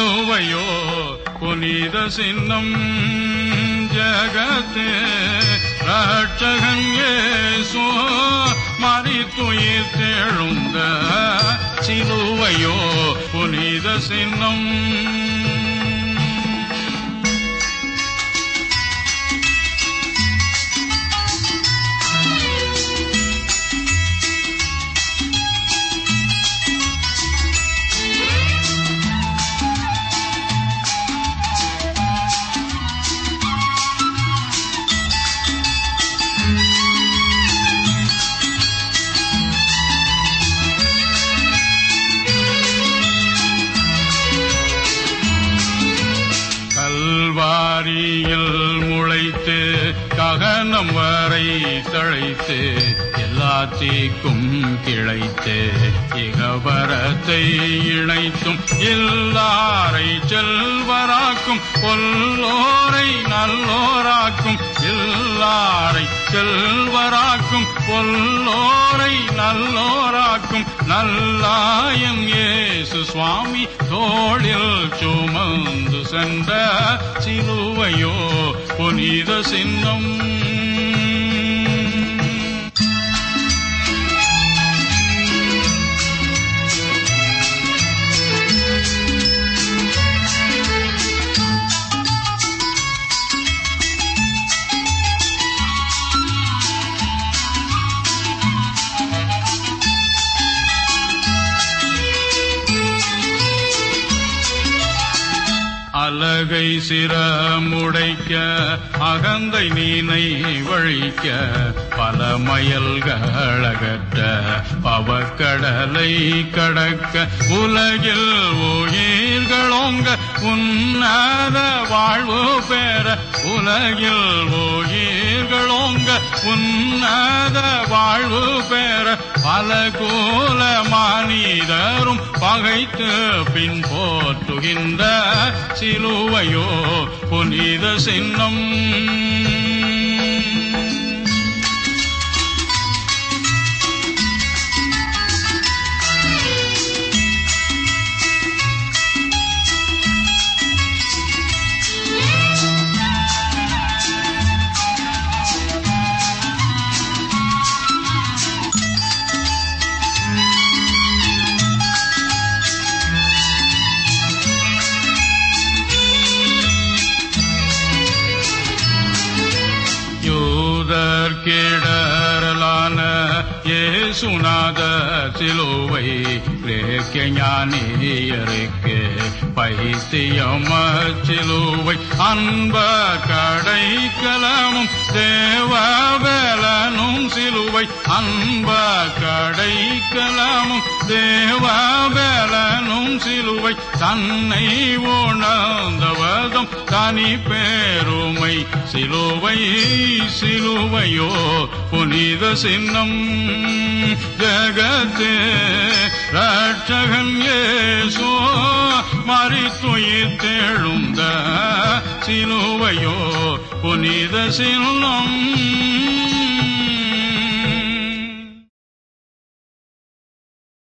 சிலுவையோ புனித சின்னம் ஜகத்தே ரட்சகன் இயேசு மறித்துயிர் தெழுந்த சிலுவையோ புனித சின்னம் கல்வாரியில் முளைத்து ககனம் வரை தழைத்து எல்லா தீக்கும் கிளைத்து இகபரத்தை இணைத்தும் எல்லாரை செல்வராக்கும் பொல்லோரை நல்லோராக்கும் எல்லாரை செல்வராக்கும் பொல்லோரை நல்லோராக்கும் நல்லாயம் இயேசு சுவாமி தோளில் சுமந்து சென்ற சிலுவையோ புனித சின்னம் அலகை சிரமுடைக்க அகந்தை நீனை வழிக்க பல மயல்களகற்ற பவக்கடலை கடக்க உலகில் உயிர்களோங்க உன்னத வாழ்வு பெற உலகில் உயிர்களோங்க உன்னத வாழ்வு பெற பல கோல மனிதரும் பகைத்து பின் போற்றுகின்ற சிலுவையோ புனித சின்னம் யூதர் கிடரலான ஏசுநாத சிலுவை கிரேக்க ஞானியருக்கு பைத்தியம் சிலுவை அன்ப கடைக்கலமும் தேவபலனும் சிலுவை அன்ப கடைக்கலமும் தேவபலனும் சிலுவை தன்னை உணர்ந்தவதம் தனி பெருமை சிலுவை சிலுவையோ புனித சின்னம் ஜகத்தே ரட்சகன் ஏசோ மறித்துயிர் தெழுந்த சிலுவையோ புனித சின்னம்